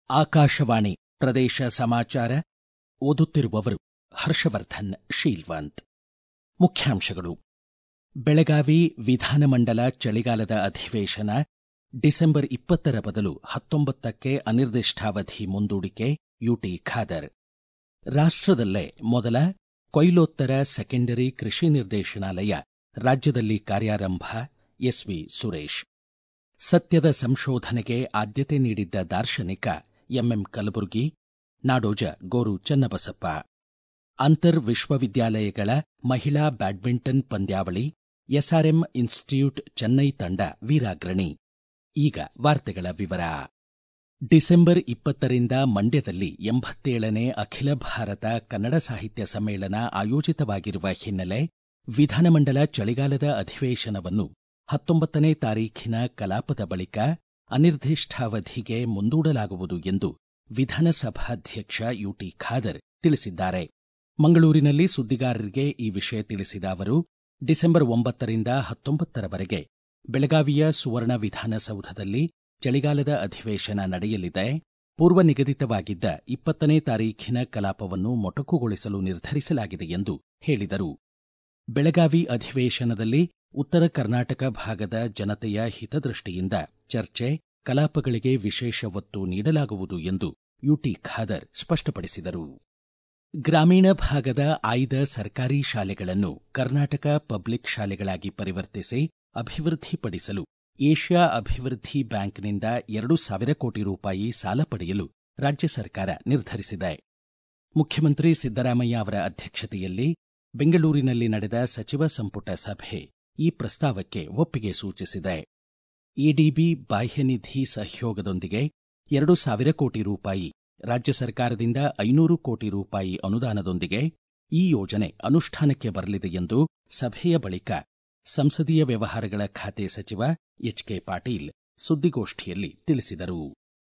ಆಕಾಶವಾಣಿ ಪ್ರದೇಶ ಸಮಾಚಾರ ಓದುತ್ತಿರುವವರು ಹರ್ಷವರ್ಧನ್ ಶೀಲ್ವಂತ್ ಮುಖ್ಯಾಂಶಗಳು ಬೆಳಗಾವಿ ವಿಧಾನಮಂಡಲ ಚಳಿಗಾಲದ ಅಧಿವೇಶನ ಡಿಸೆಂಬರ್ ಇಪ್ಪತ್ತರ ಬದಲು ಹತ್ತೊಂಬತ್ತಕ್ಕೆ ಅನಿರ್ದಿಷ್ಟಾವಧಿ ಮುಂದೂಡಿಕೆ ಯುಟಿ ಖಾದರ್ ರಾಷ್ಟ್ರದಲ್ಲೇ ಮೊದಲ ಕೊಯ್ಲೋತ್ತರ ಸೆಕೆಂಡರಿ ಕೃಷಿ ನಿರ್ದೇಶನಾಲಯ ರಾಜ್ಯದಲ್ಲಿ ಕಾರ್ಯಾರಂಭ ಎಸ್ವಿ ಸುರೇಶ್ ಸತ್ಯದ ಸಂಶೋಧನೆಗೆ ಆದ್ಯತೆ ನೀಡಿದ್ದ ದಾರ್ಶನಿಕ ಎಂಎಂ ಕಲಬುರ್ಗಿ ನಾಡೋಜ ಗೋರು ಚನ್ನಬಸಪ್ಪ ಅಂತರ್ ವಿಶ್ವವಿದ್ಯಾಲಯಗಳ ಮಹಿಳಾ ಬ್ಯಾಡ್ಮಿಂಟನ್ ಪಂದ್ಯಾವಳಿ ಎಸ್ಆರ್ಎಂ ಇನ್ಸ್ಟಿಟ್ಯೂಟ್ ಚೆನ್ನೈ ತಂಡ ವೀರಾಗ್ರಣಿ ಈಗ ವಾರ್ತೆಗಳ ವಿವರ ಡಿಸೆಂಬರ್ ಇಪ್ಪತ್ತರಿಂದ ಮಂಡ್ಯದಲ್ಲಿ ಎಂಬತ್ತೇಳನೇ ಅಖಿಲ ಭಾರತ ಕನ್ನಡ ಸಾಹಿತ್ಯ ಸಮ್ಮೇಳನ ಆಯೋಜಿತವಾಗಿರುವ ಹಿನ್ನೆಲೆ ವಿಧಾನಮಂಡಲ ಚಳಿಗಾಲದ ಅಧಿವೇಶನವನ್ನು ಹತ್ತೊಂಬತ್ತನೇ ತಾರೀಖಿನ ಕಲಾಪದ ಬಳಿಕ ಅನಿರ್ದಿಷ್ಟಾವಧಿಗೆ ಮುಂದೂಡಲಾಗುವುದು ಎಂದು ವಿಧಾನಸಭಾಧ್ಯಕ್ಷ ಯುಟಿ ಖಾದರ್ ತಿಳಿಸಿದ್ದಾರೆ ಮಂಗಳೂರಿನಲ್ಲಿ ಸುದ್ದಿಗಾರರಿಗೆ ಈ ವಿಷಯ ತಿಳಿಸಿದ ಅವರು ಡಿಸೆಂಬರ್ ಒಂಬತ್ತರಿಂದ ಹತ್ತೊಂಬತ್ತರವರೆಗೆ ಬೆಳಗಾವಿಯ ಸುವರ್ಣ ವಿಧಾನಸೌಧದಲ್ಲಿ ಚಳಿಗಾಲದ ಅಧಿವೇಶನ ನಡೆಯಲಿದೆ ಪೂರ್ವ ನಿಗದಿತವಾಗಿದ್ದ ಇಪ್ಪತ್ತನೇ ತಾರೀಖಿನ ಕಲಾಪವನ್ನು ಮೊಟಕುಗೊಳಿಸಲು ನಿರ್ಧರಿಸಲಾಗಿದೆ ಎಂದು ಹೇಳಿದರು ಬೆಳಗಾವಿ ಅಧಿವೇಶನದಲ್ಲಿ ಉತ್ತರ ಕರ್ನಾಟಕ ಭಾಗದ ಜನತೆಯ ಹಿತದೃಷ್ಟಿಯಿಂದ ಚರ್ಚೆ ಕಲಾಪಗಳಿಗೆ ವಿಶೇಷ ಒತ್ತು ನೀಡಲಾಗುವುದು ಎಂದು ಯುಟಿ ಖಾದರ್ ಸ್ಪಷ್ಟಪಡಿಸಿದರು ಗ್ರಾಮೀಣ ಭಾಗದ ಆಯ್ದ ಸರ್ಕಾರಿ ಶಾಲೆಗಳನ್ನು ಕರ್ನಾಟಕ ಪಬ್ಲಿಕ್ ಶಾಲೆಗಳಾಗಿ ಪರಿವರ್ತಿಸಿ ಅಭಿವೃದ್ಧಿಪಡಿಸಲು ಏಷ್ಯಾ ಅಭಿವೃದ್ಧಿ ಬ್ಯಾಂಕ್ನಿಂದ ಎರಡು ಸಾವಿರ ಕೋಟಿ ರೂಪಾಯಿ ಸಾಲ ಪಡೆಯಲು ರಾಜ್ಯ ಸರ್ಕಾರ ನಿರ್ಧರಿಸಿದೆ ಮುಖ್ಯಮಂತ್ರಿ ಸಿದ್ದರಾಮಯ್ಯ ಅವರ ಅಧ್ಯಕ್ಷತೆಯಲ್ಲಿ ಬೆಂಗಳೂರಿನಲ್ಲಿ ನಡೆದ ಸಚಿವ ಸಂಪುಟ ಸಭೆ ಈ ಪ್ರಸ್ತಾವಕ್ಕೆ ಒಪ್ಪಿಗೆ ಸೂಚಿಸಿದೆ ಎಡಿಬಿ ಬಾಹ್ಯನಿಧಿ ಸಹಯೋಗದೊಂದಿಗೆ ಎರಡು ಸಾವಿರ ಕೋಟಿ ರೂಪಾಯಿ ರಾಜ್ಯ ಸರ್ಕಾರದಿಂದ ಐನೂರು ಕೋಟಿ ರೂಪಾಯಿ ಅನುದಾನದೊಂದಿಗೆ ಈ ಯೋಜನೆ ಅನುಷ್ಠಾನಕ್ಕೆ ಬರಲಿದೆ ಎಂದು ಸಭೆಯ ಬಳಿಕ ಸಂಸದೀಯ ವ್ಯವಹಾರಗಳ ಖಾತೆ ಸಚಿವ ಎಚ್ಕೆ ಪಾಟೀಲ್ ಸುದ್ದಿಗೋಷ್ಠಿಯಲ್ಲಿ ತಿಳಿಸಿದರು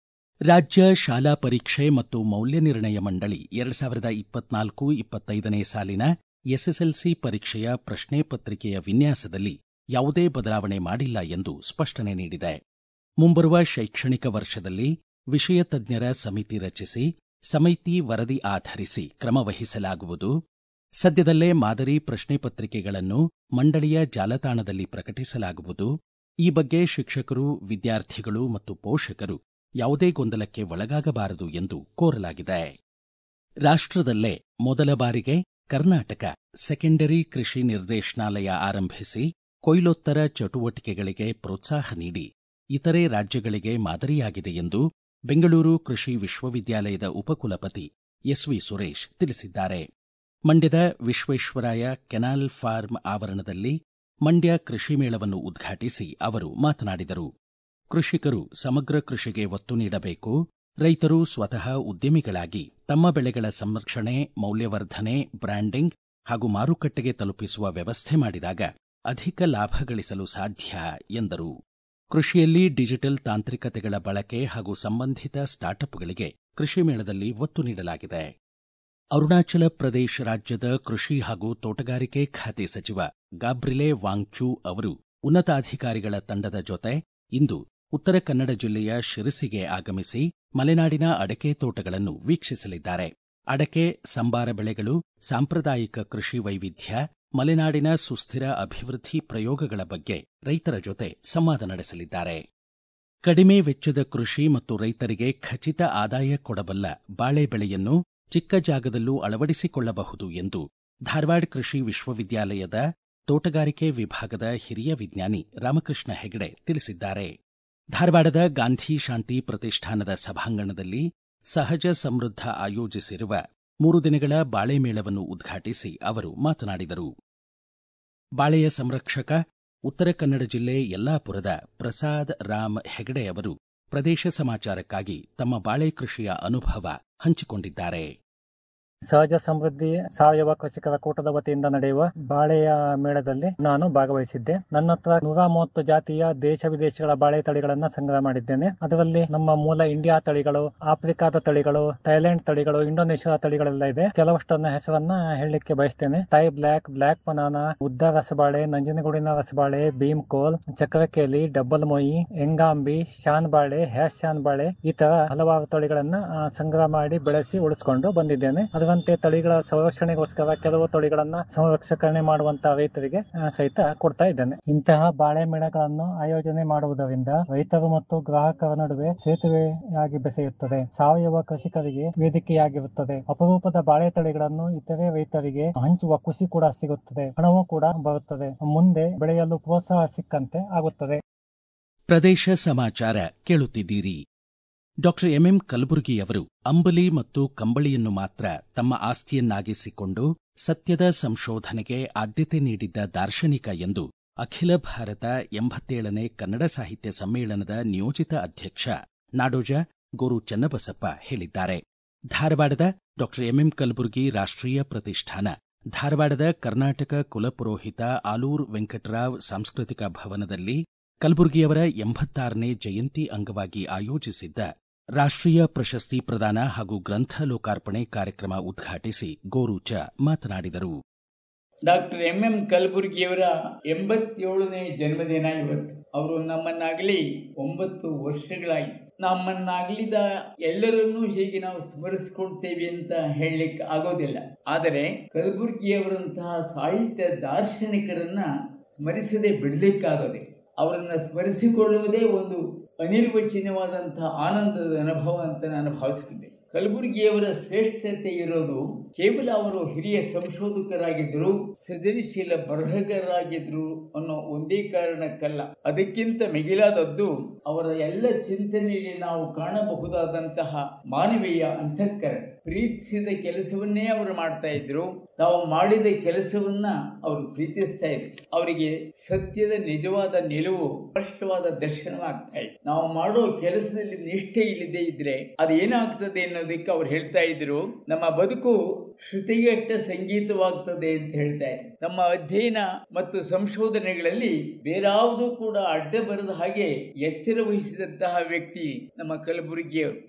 ರಾಜ್ಯ ಶಾಲಾ ಪರೀಕ್ಷೆ ಮತ್ತು ಮೌಲ್ಯ ನಿರ್ಣಯ ಮಂಡಳಿ ಎರಡು ಸಾವಿರದ ಇಪ್ಪತ್ನಾಲ್ಕು ಇಪ್ಪತ್ತೈದನೇ ಸಾಲಿನ ಎಸ್ಎಸ್ಎಲ್ಸಿ ಪರೀಕ್ಷೆಯ ಪ್ರಶ್ನೆ ಪತ್ರಿಕೆಯ ವಿನ್ಯಾಸದಲ್ಲಿ ಯಾವುದೇ ಬದಲಾವಣೆ ಮಾಡಿಲ್ಲ ಎಂದು ಸ್ಪಷ್ಟನೆ ನೀಡಿದೆ ಮುಂಬರುವ ಶೈಕ್ಷಣಿಕ ವರ್ಷದಲ್ಲಿ ವಿಷಯ ತಜ್ಞರ ಸಮಿತಿ ರಚಿಸಿ ಸಮಿತಿ ವರದಿ ಆಧರಿಸಿ ಕ್ರಮ ವಹಿಸಲಾಗುವುದು ಸದ್ಯದಲ್ಲೇ ಮಾದರಿ ಪ್ರಶ್ನೆ ಪತ್ರಿಕೆಗಳನ್ನು ಮಂಡಳಿಯ ಜಾಲತಾಣದಲ್ಲಿ ಪ್ರಕಟಿಸಲಾಗುವುದು ಈ ಬಗ್ಗೆ ಶಿಕ್ಷಕರು ವಿದ್ಯಾರ್ಥಿಗಳು ಮತ್ತು ಪೋಷಕರು ಯಾವುದೇ ಗೊಂದಲಕ್ಕೆ ಒಳಗಾಗಬಾರದು ಎಂದು ಕೋರಲಾಗಿದೆ ರಾಷ್ಟ್ರದಲ್ಲೇ ಮೊದಲ ಬಾರಿಗೆ ಕರ್ನಾಟಕ ಸೆಕೆಂಡರಿ ಕೃಷಿ ನಿರ್ದೇಶನಾಲಯ ಆರಂಭಿಸಿ ಕೊಯ್ಲೋತ್ತರ ಚಟುವಟಿಕೆಗಳಿಗೆ ಪ್ರೋತ್ಸಾಹ ನೀಡಿ ಇತರೆ ರಾಜ್ಯಗಳಿಗೆ ಮಾದರಿಯಾಗಿದೆ ಎಂದು ಬೆಂಗಳೂರು ಕೃಷಿ ವಿಶ್ವವಿದ್ಯಾಲಯದ ಉಪಕುಲಪತಿ ಎಸ್ವಿ ಸುರೇಶ್ ತಿಳಿಸಿದ್ದಾರೆ ಮಂಡ್ಯದ ವಿಶ್ವೇಶ್ವರಾಯ ಕೆನಾಲ್ ಫಾರ್ಮ್ ಆವರಣದಲ್ಲಿ ಮಂಡ್ಯ ಕೃಷಿ ಮೇಳವನ್ನು ಉದ್ಘಾಟಿಸಿ ಅವರು ಮಾತನಾಡಿದರು ಕೃಷಿಕರು ಸಮಗ್ರ ಕೃಷಿಗೆ ಒತ್ತು ನೀಡಬೇಕು ರೈತರು ಸ್ವತಃ ಉದ್ಯಮಿಗಳಾಗಿ ತಮ್ಮ ಬೆಳೆಗಳ ಸಂರಕ್ಷಣೆ ಮೌಲ್ಯವರ್ಧನೆ ಬ್ರ್ಯಾಂಡಿಂಗ್ ಹಾಗೂ ಮಾರುಕಟ್ಟೆಗೆ ತಲುಪಿಸುವ ವ್ಯವಸ್ಥೆ ಮಾಡಿದಾಗ ಅಧಿಕ ಲಾಭ ಗಳಿಸಲು ಸಾಧ್ಯ ಎಂದರು ಕೃಷಿಯಲ್ಲಿ ಡಿಜಿಟಲ್ ತಾಂತ್ರಿಕತೆಗಳ ಬಳಕೆ ಹಾಗೂ ಸಂಬಂಧಿತ ಸ್ಟಾರ್ಟ್ಅಪ್ಗಳಿಗೆ ಕೃಷಿ ಮೇಳದಲ್ಲಿ ಒತ್ತು ನೀಡಲಾಗಿದೆ ಅರುಣಾಚಲ ಪ್ರದೇಶ ರಾಜ್ಯದ ಕೃಷಿ ಹಾಗೂ ತೋಟಗಾರಿಕೆ ಖಾತೆ ಸಚಿವ ಗಾಬ್ರಿಲೆ ವಾಂಗ್ಚೂ ಅವರು ಉನ್ನತಾಧಿಕಾರಿಗಳ ತಂಡದ ಜೊತೆ ಇಂದು ಉತ್ತರ ಕನ್ನಡ ಜಿಲ್ಲೆಯ ಶಿರಸಿಗೆ ಆಗಮಿಸಿ ಮಲೆನಾಡಿನ ಅಡಕೆ ತೋಟಗಳನ್ನು ವೀಕ್ಷಿಸಲಿದ್ದಾರೆ ಅಡಕೆ ಸಂಬಾರ ಬೆಳೆಗಳು ಸಾಂಪ್ರದಾಯಿಕ ಕೃಷಿ ವೈವಿಧ್ಯ ಮಲೆನಾಡಿನ ಸುಸ್ಥಿರ ಅಭಿವೃದ್ಧಿ ಪ್ರಯೋಗಗಳ ಬಗ್ಗೆ ರೈತರ ಜೊತೆ ಸಂವಾದ ನಡೆಸಲಿದ್ದಾರೆ ಕಡಿಮೆ ವೆಚ್ಚದ ಕೃಷಿ ಮತ್ತು ರೈತರಿಗೆ ಖಚಿತ ಆದಾಯ ಕೊಡಬಲ್ಲ ಬಾಳೆ ಬೆಳೆಯನ್ನು ಚಿಕ್ಕ ಜಾಗದಲ್ಲೂ ಅಳವಡಿಸಿಕೊಳ್ಳಬಹುದು ಎಂದು ಧಾರವಾಡ ಕೃಷಿ ವಿಶ್ವವಿದ್ಯಾಲಯದ ತೋಟಗಾರಿಕೆ ವಿಭಾಗದ ಹಿರಿಯ ವಿಜ್ಞಾನಿ ರಾಮಕೃಷ್ಣ ಹೆಗಡೆ ತಿಳಿಸಿದ್ದಾರೆ ಧಾರವಾಡದ ಗಾಂಧಿ ಶಾಂತಿ ಪ್ರತಿಷ್ಠಾನದ ಸಭಾಂಗಣದಲ್ಲಿ ಸಹಜ ಸಮೃದ್ಧ ಆಯೋಜಿಸಿರುವ ಮೂರು ದಿನಗಳ ಬಾಳೆ ಮೇಳವನ್ನು ಉದ್ಘಾಟಿಸಿ ಅವರು ಮಾತನಾಡಿದರು ಬಾಳೆಯ ಸಂರಕ್ಷಕ ಉತ್ತರ ಕನ್ನಡ ಜಿಲ್ಲೆ ಯಲ್ಲಾಪುರದ ಪ್ರಸಾದ್ ರಾಮ್ ಹೆಗಡೆ ಅವರು ಪ್ರದೇಶ ಸಮಾಚಾರಕ್ಕಾಗಿ ತಮ್ಮ ಬಾಳೆ ಕೃಷಿಯ ಅನುಭವ ಹಂಚಿಕೊಂಡಿದ್ದಾರೆ ಸಹಜ ಸಮೃದ್ಧಿ ಸಾವಯವ ಕೃಷಿಕರ ಕೂಟದ ವತಿಯಿಂದ ನಡೆಯುವ ಬಾಳೆಯ ಮೇಳದಲ್ಲಿ ನಾನು ಭಾಗವಹಿಸಿದ್ದೆ ನನ್ನ ಹತ್ರ ನೂರ ಮೂವತ್ತು ಜಾತಿಯ ದೇಶ ವಿದೇಶಗಳ ಬಾಳೆ ತಳಿಗಳನ್ನ ಸಂಗ್ರಹ ಮಾಡಿದ್ದೇನೆ ಅದರಲ್ಲಿ ನಮ್ಮ ಮೂಲ ಇಂಡಿಯಾ ತಳಿಗಳು ಆಫ್ರಿಕಾದ ತಳಿಗಳು ಥೈಲ್ಯಾಂಡ್ ತಳಿಗಳು ಇಂಡೋನೇಷ್ಯಾ ತಳಿಗಳೆಲ್ಲ ಇದೆ ಕೆಲವಷ್ಟನ್ನ ಹೆಸರನ್ನ ಹೇಳಲಿಕ್ಕೆ ಬಯಸ್ತೇನೆ ಥೈ ಬ್ಲಾಕ್ ಬ್ಲಾಕ್ ಬನಾನಾ ಉದ್ದ ರಸಬಾಳೆ ನಂಜನಗೂಡಿನ ರಸಬಾಳೆ ಭೀಮ್ ಕೋಲ್ ಚಕ್ರಕೇಲಿ ಡಬ್ಬಲ್ ಮೊಯಿ ಎಂಗಾಂಬಿ ಶಾನ್ ಬಾಳೆ ಹ್ಯಾಶ್ ಶಾನ್ ಬಾಳೆ ಈ ತರ ಹಲವಾರು ತಳಿಗಳನ್ನ ಆ, ಸಂಗ್ರಹ ಮಾಡಿ ಬೆಳೆಸಿ ಉಳಿಸ್ಕೊಂಡು ಬಂದಿದ್ದೇನೆ ಅದರಂತೆ ತಳಿಗಳ ಸಂರಕ್ಷಣೆಗೋಸ್ಕರ ಕೆಲವು ತಳಿಗಳನ್ನ ಸಂರಕ್ಷಣೆ ಮಾಡುವಂತ ರೈತರಿಗೆ ಆ, ಸಹಿತ ಕೊಡ್ತಾ ಇದ್ದೇನೆ ಇಂತಹ ಬಾಳೆ ಮೇಳಗಳನ್ನು ಆಯೋಜನೆ ಮಾಡುವುದರಿಂದ ರೈತರು ಮತ್ತು ಗ್ರಾಹಕರ ನಡುವೆ ಸೇತುವೆಯಾಗಿ ಬೆಸೆಯುತ್ತದೆ ಸಾವಯವ ಕೃಷಿಕರಿಗೆ ವೇದಿಕೆಯಾಗಿರುತ್ತದೆ ಅಪರೂಪದ ಬಾಳೆ ತಳಿಗಳನ್ನು ಇತರೆ ರೈತರಿಗೆ ಹಂಚುವ ಖುಷಿ ಕೂಡ ಸಿಗುತ್ತದೆ ಹಣವೂ ಕೂಡ ಬರುತ್ತದೆ ಮುಂದೆ ಬೆಳೆಯಲು ಪ್ರೋತ್ಸಾಹ ಸಿಕ್ಕಂತೆ ಆಗುತ್ತದೆ ಪ್ರದೇಶ ಸಮಾಚಾರ ಕೇಳುತ್ತಿದ್ದೀರಿ ಡಾಕ್ಟರ್ ಎಂಎಂ ಕಲಬುರ್ಗಿಯವರು ಅಂಬಲಿ ಮತ್ತು ಕಂಬಳಿಯನ್ನು ಮಾತ್ರ ತಮ್ಮ ಆಸ್ತಿಯನ್ನಾಗಿಸಿಕೊಂಡು ಸತ್ಯದ ಸಂಶೋಧನೆಗೆ ಆದ್ಯತೆ ನೀಡಿದ್ದ ದಾರ್ಶನಿಕ ಎಂದು ಅಖಿಲ ಭಾರತ ಎಂಬತ್ತೇಳನೇ ಕನ್ನಡ ಸಾಹಿತ್ಯ ಸಮ್ಮೇಳನದ ನಿಯೋಜಿತ ಅಧ್ಯಕ್ಷ ನಾಡೋಜ ಗೋರು ಚನ್ನಬಸಪ್ಪ ಹೇಳಿದ್ದಾರೆ ಧಾರವಾಡದ ಡಾಕ್ಟರ್ ಎಂಎಂ ಕಲಬುರ್ಗಿ ರಾಷ್ಟ್ರೀಯ ಪ್ರತಿಷ್ಠಾನ ಧಾರವಾಡದ ಕರ್ನಾಟಕ ಕುಲಪುರೋಹಿತ ಆಲೂರ್ ವೆಂಕಟರಾವ್ ಸಾಂಸ್ಕೃತಿಕ ಭವನದಲ್ಲಿ ಕಲಬುರ್ಗಿಯವರ ಎಂಬತ್ತಾರನೇ ಜಯಂತಿ ಅಂಗವಾಗಿ ಆಯೋಜಿಸಿದ್ದ ರಾಷ್ಟ್ರೀಯ ಪ್ರಶಸ್ತಿ ಪ್ರದಾನ ಹಾಗೂ ಗ್ರಂಥ ಲೋಕಾರ್ಪಣೆ ಕಾರ್ಯಕ್ರಮ ಉದ್ಘಾಟಿಸಿ ಗೋರೂಚ ಮಾತನಾಡಿದರು ಡಾಕ್ಟರ್ ಎಂ ಎಂ ಕಲಬುರ್ಗಿಯವರ ಎಂಬತ್ತೇಳನೇ ಜನ್ಮದಿನ ಇವತ್ತು ಅವರು ನಮ್ಮನ್ನಾಗಲಿ ಒಂಬತ್ತು ವರ್ಷಗಳಾಗಿ ನಮ್ಮನ್ನಾಗಲಿದ ಎಲ್ಲರನ್ನೂ ಹೀಗೆ ನಾವು ಸ್ಮರಿಸಿಕೊಳ್ತೇವೆ ಅಂತ ಹೇಳಲಿಕ್ಕೆ ಆಗೋದಿಲ್ಲ ಆದರೆ ಕಲಬುರ್ಗಿಯವರಂತಹ ಸಾಹಿತ್ಯ ದಾರ್ಶನಿಕರನ್ನ ಸ್ಮರಿಸದೆ ಬಿಡಲಿಕ್ಕಾಗೋದೆ ಅವರನ್ನು ಸ್ಮರಿಸಿಕೊಳ್ಳುವುದೇ ಒಂದು ಅನಿರ್ವಚನೀಯವಾದಂತಹ ಆನಂದದ ಅನುಭವ ಅಂತ ನಾನು ಭಾವಿಸಿಕೊಂಡೆ ಕಲಬುರಗಿಯವರ ಶ್ರೇಷ್ಠತೆ ಇರೋದು ಕೇವಲ ಅವರು ಹಿರಿಯ ಸಂಶೋಧಕರಾಗಿದ್ದರು ಸೃಜನಶೀಲ ಬರಹಗಾರರಾಗಿದ್ರು ಅನ್ನೋ ಒಂದೇ ಕಾರಣಕ್ಕಲ್ಲ ಅದಕ್ಕಿಂತ ಮಿಗಿಲಾದದ್ದು ಅವರ ಎಲ್ಲ ಚಿಂತನೆಯಲ್ಲಿ ನಾವು ಕಾಣಬಹುದಾದಂತಹ ಮಾನವೀಯ ಅಂತಃಕರಣ ಪ್ರೀತಿಸಿದ ಕೆಲಸವನ್ನೇ ಅವರು ಮಾಡ್ತಾ ಇದ್ರು ತಾವು ಮಾಡಿದ ಕೆಲಸವನ್ನ ಅವರು ಪ್ರೀತಿಸ್ತಾ ಇದ್ರು ಅವರಿಗೆ ಸತ್ಯದ ನಿಜವಾದ ನಿಲುವು ಸ್ಪಷ್ಟವಾದ ದರ್ಶನವಾಗ್ತಾ ಇದೆ ನಾವು ಮಾಡೋ ಕೆಲಸದಲ್ಲಿ ನಿಷ್ಠೆ ಇಲ್ಲದೆ ಇದ್ರೆ ಅದೇನಾಗ್ತದೆ ಅನ್ನೋದಕ್ಕೆ ಅವ್ರು ಹೇಳ್ತಾ ಇದ್ರು ನಮ್ಮ ಬದುಕು ಶ್ರುತಿಗೆಟ್ಟ ಸಂಗೀತವಾಗ್ತದೆ ಅಂತ ಹೇಳ್ತಾ ಇದ್ರು ನಮ್ಮ ಅಧ್ಯಯನ ಮತ್ತು ಸಂಶೋಧನೆಗಳಲ್ಲಿ ಬೇರಾವುದೂ ಕೂಡ ಅಡ್ಡ ಬರದ ಹಾಗೆ ಎಚ್ಚರ ವಹಿಸಿದಂತಹ ವ್ಯಕ್ತಿ ನಮ್ಮ ಕಲಬುರಗಿಯವರು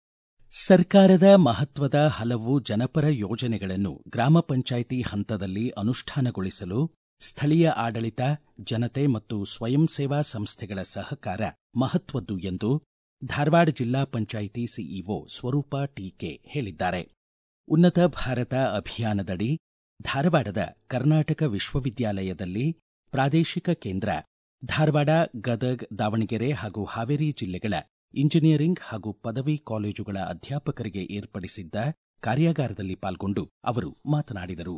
ಸರ್ಕಾರದ ಮಹತ್ವದ ಹಲವು ಜನಪರ ಯೋಜನೆಗಳನ್ನು ಗ್ರಾಮ ಪಂಚಾಯಿತಿ ಹಂತದಲ್ಲಿ ಅನುಷ್ಠಾನಗೊಳಿಸಲು ಸ್ಥಳೀಯ ಆಡಳಿತ ಜನತೆ ಮತ್ತು ಸ್ವಯಂ ಸೇವಾ ಸಂಸ್ಥೆಗಳ ಸಹಕಾರ ಮಹತ್ವದ್ದು ಎಂದು ಧಾರವಾಡ ಜಿಲ್ಲಾ ಪಂಚಾಯಿತಿ ಸಿಇಒ ಸ್ವರೂಪ ಟೀಕೆ ಹೇಳಿದ್ದಾರೆ ಉನ್ನತ ಭಾರತ ಅಭಿಯಾನದಡಿ ಧಾರವಾಡದ ಕರ್ನಾಟಕ ವಿಶ್ವವಿದ್ಯಾಲಯದಲ್ಲಿ ಪ್ರಾದೇಶಿಕ ಕೇಂದ್ರ ಧಾರವಾಡ ಗದಗ್ ದಾವಣಗೆರೆ ಹಾಗೂ ಹಾವೇರಿ ಜಿಲ್ಲೆಗಳ ಇಂಜಿನಿಯರಿಂಗ್ ಹಾಗೂ ಪದವಿ ಕಾಲೇಜುಗಳ ಅಧ್ಯಾಪಕರಿಗೆ ಏರ್ಪಡಿಸಿದ್ದ ಕಾರ್ಯಾಗಾರದಲ್ಲಿ ಪಾಲ್ಗೊಂಡು ಅವರು ಮಾತನಾಡಿದರು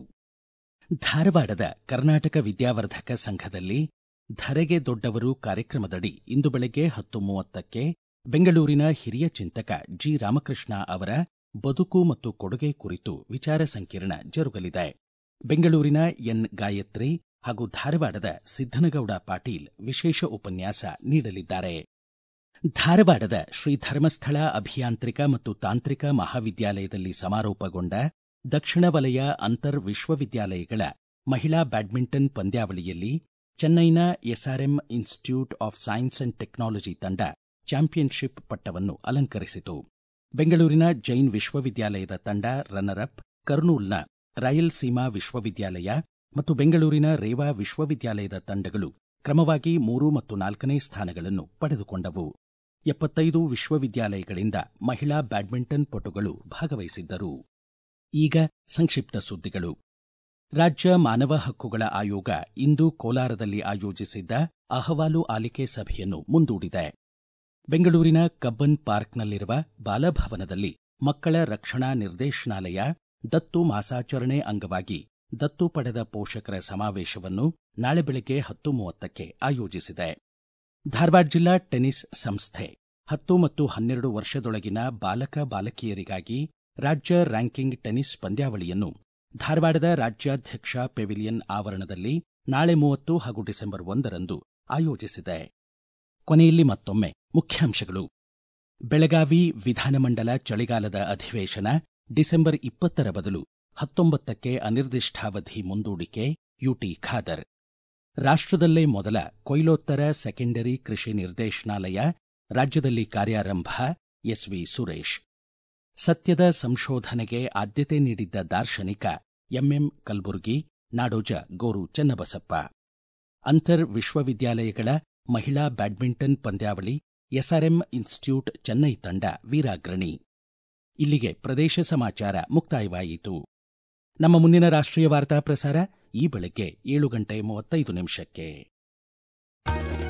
ಧಾರವಾಡದ ಕರ್ನಾಟಕ ವಿದ್ಯಾವರ್ಧಕ ಸಂಘದಲ್ಲಿ ಧರೆಗೆ ದೊಡ್ಡವರು ಕಾರ್ಯಕ್ರಮದಡಿ ಇಂದು ಬೆಳಗ್ಗೆ ಹತ್ತು ಮೂವತ್ತಕ್ಕೆ ಬೆಂಗಳೂರಿನ ಹಿರಿಯ ಚಿಂತಕ ಜಿ ರಾಮಕೃಷ್ಣ ಅವರ ಬದುಕು ಮತ್ತು ಕೊಡುಗೆ ಕುರಿತು ವಿಚಾರ ಸಂಕಿರಣ ಜರುಗಲಿದೆ ಬೆಂಗಳೂರಿನ ಎನ್ ಗಾಯತ್ರಿ ಹಾಗೂ ಧಾರವಾಡದ ಸಿದ್ದನಗೌಡ ಪಾಟೀಲ್ ವಿಶೇಷ ಉಪನ್ಯಾಸ ನೀಡಲಿದ್ದಾರೆ ಧಾರವಾಡದ ಶ್ರೀ ಧರ್ಮಸ್ಥಳ ಅಭಿಯಾಂತ್ರಿಕ ಮತ್ತು ತಾಂತ್ರಿಕ ಮಹಾವಿದ್ಯಾಲಯದಲ್ಲಿ ಸಮಾರೋಪಗೊಂಡ ದಕ್ಷಿಣ ವಲಯ ಅಂತರ್ ವಿಶ್ವವಿದ್ಯಾಲಯಗಳ ಮಹಿಳಾ ಬ್ಯಾಡ್ಮಿಂಟನ್ ಪಂದ್ಯಾವಳಿಯಲ್ಲಿ ಚೆನ್ನೈನ SRM institute of science and technology ತಂಡ ಚಾಂಪಿಯನ್ಶಿಪ್ ಪಟ್ಟವನ್ನು ಅಲಂಕರಿಸಿತು ಬೆಂಗಳೂರಿನ ಜೈನ್ ವಿಶ್ವವಿದ್ಯಾಲಯದ ತಂಡ ರನ್ನರ್ ಅಪ್ ಕರ್ನೂಲ್ನ ರಾಯಲ್ಸೀಮಾ ವಿಶ್ವವಿದ್ಯಾಲಯ ಮತ್ತು ಬೆಂಗಳೂರಿನ ರೇವಾ ವಿಶ್ವವಿದ್ಯಾಲಯದ ತಂಡಗಳು ಕ್ರಮವಾಗಿ ಮೂರು ಮತ್ತು ನಾಲ್ಕನೇ ಸ್ಥಾನಗಳನ್ನು ಪಡೆದುಕೊಂಡವು ಎಪ್ಪತ್ತೈದು ವಿಶ್ವವಿದ್ಯಾಲಯಗಳಿಂದ ಮಹಿಳಾ ಬ್ಯಾಡ್ಮಿಂಟನ್ ಪಟುಗಳು ಭಾಗವಹಿಸಿದ್ದರು ಈಗ ಸಂಕ್ಷಿಪ್ತ ಸುದ್ದಿಗಳು ರಾಜ್ಯ ಮಾನವ ಹಕ್ಕುಗಳ ಆಯೋಗ ಇಂದು ಕೋಲಾರದಲ್ಲಿ ಆಯೋಜಿಸಿದ್ದ ಅಹವಾಲು ಆಲಿಕೆ ಸಭೆಯನ್ನು ಮುಂದೂಡಿದೆ ಬೆಂಗಳೂರಿನ ಕಬ್ಬನ್ ಪಾರ್ಕ್ನಲ್ಲಿರುವ ಬಾಲಭವನದಲ್ಲಿ ಮಕ್ಕಳ ರಕ್ಷಣಾ ನಿರ್ದೇಶನಾಲಯ ದತ್ತು ಮಾಸಾಚರಣೆ ಅಂಗವಾಗಿ ದತ್ತು ಪಡೆದ ಪೋಷಕರ ಸಮಾವೇಶವನ್ನು ನಾಳೆ ಬೆಳಗ್ಗೆ ಹತ್ತು ಮೂವತ್ತಕ್ಕೆ ಆಯೋಜಿಸಿದೆ ಧಾರವಾಡ ಜಿಲ್ಲಾ ಟೆನಿಸ್ ಸಂಸ್ಥೆ ಹತ್ತು ಮತ್ತು ಹನ್ನೆರಡು ವರ್ಷದೊಳಗಿನ ಬಾಲಕ ಬಾಲಕಿಯರಿಗಾಗಿ ರಾಜ್ಯ ರ್ಯಾಂಕಿಂಗ್ ಟೆನಿಸ್ ಪಂದ್ಯಾವಳಿಯನ್ನು ಧಾರವಾಡದ ರಾಜ್ಯಾಧ್ಯಕ್ಷ ಪೆವಿಲಿಯನ್ ಆವರಣದಲ್ಲಿ ನಾಳೆ ಮೂವತ್ತು ಹಾಗೂ ಡಿಸೆಂಬರ್ ಒಂದರಂದು ಆಯೋಜಿಸಿದೆ ಕೊನೆಯಲ್ಲಿ ಮತ್ತೊಮ್ಮೆ ಮುಖ್ಯಾಂಶಗಳು ಬೆಳಗಾವಿ ವಿಧಾನಮಂಡಲ ಚಳಿಗಾಲದ ಅಧಿವೇಶನ ಡಿಸೆಂಬರ್ ಇಪ್ಪತ್ತರ ಬದಲು ಹತ್ತೊಂಬತ್ತಕ್ಕೆ ಅನಿರ್ದಿಷ್ಟಾವಧಿ ಮುಂದೂಡಿಕೆ ಯುಟಿ ಖಾದರ್ ರಾಷ್ಟ್ರದಲ್ಲೇ ಮೊದಲ ಕೊಯ್ಲೋತ್ತರ ಸೆಕೆಂಡರಿ ಕೃಷಿ ನಿರ್ದೇಶನಾಲಯ ರಾಜ್ಯದಲ್ಲಿ ಕಾರ್ಯಾರಂಭ ಎಸ್ವಿ ಸುರೇಶ್ ಸತ್ಯದ ಸಂಶೋಧನೆಗೆ ಆದ್ಯತೆ ನೀಡಿದ್ದ ದಾರ್ಶನಿಕ ಎಂಎಂ ಕಲ್ಬುರ್ಗಿ ನಾಡೋಜ ಗೋರು ಚನ್ನಬಸಪ್ಪ ಅಂತರ್ ವಿಶ್ವವಿದ್ಯಾಲಯಗಳ ಮಹಿಳಾ ಬ್ಯಾಡ್ಮಿಂಟನ್ ಪಂದ್ಯಾವಳಿ ಎಸ್ಆರ್ಎಂ ಇನ್ಸ್ಟಿಟ್ಯೂಟ್ ಚೆನ್ನೈ ತಂಡ ವೀರಾಗ್ರಣಿ ಇಲ್ಲಿಗೆ ಪ್ರದೇಶ ಸಮಾಚಾರ ಮುಕ್ತಾಯವಾಯಿತು ನಮ್ಮ ಮುಂದಿನ ರಾಷ್ಟ್ರೀಯ ವಾರ್ತಾ ಪ್ರಸಾರ ಈ ಬೆಳಗ್ಗೆ ಏಳು ಗಂಟೆ ಮೂವತ್ತೈದು ನಿಮಿಷಕ್ಕೆ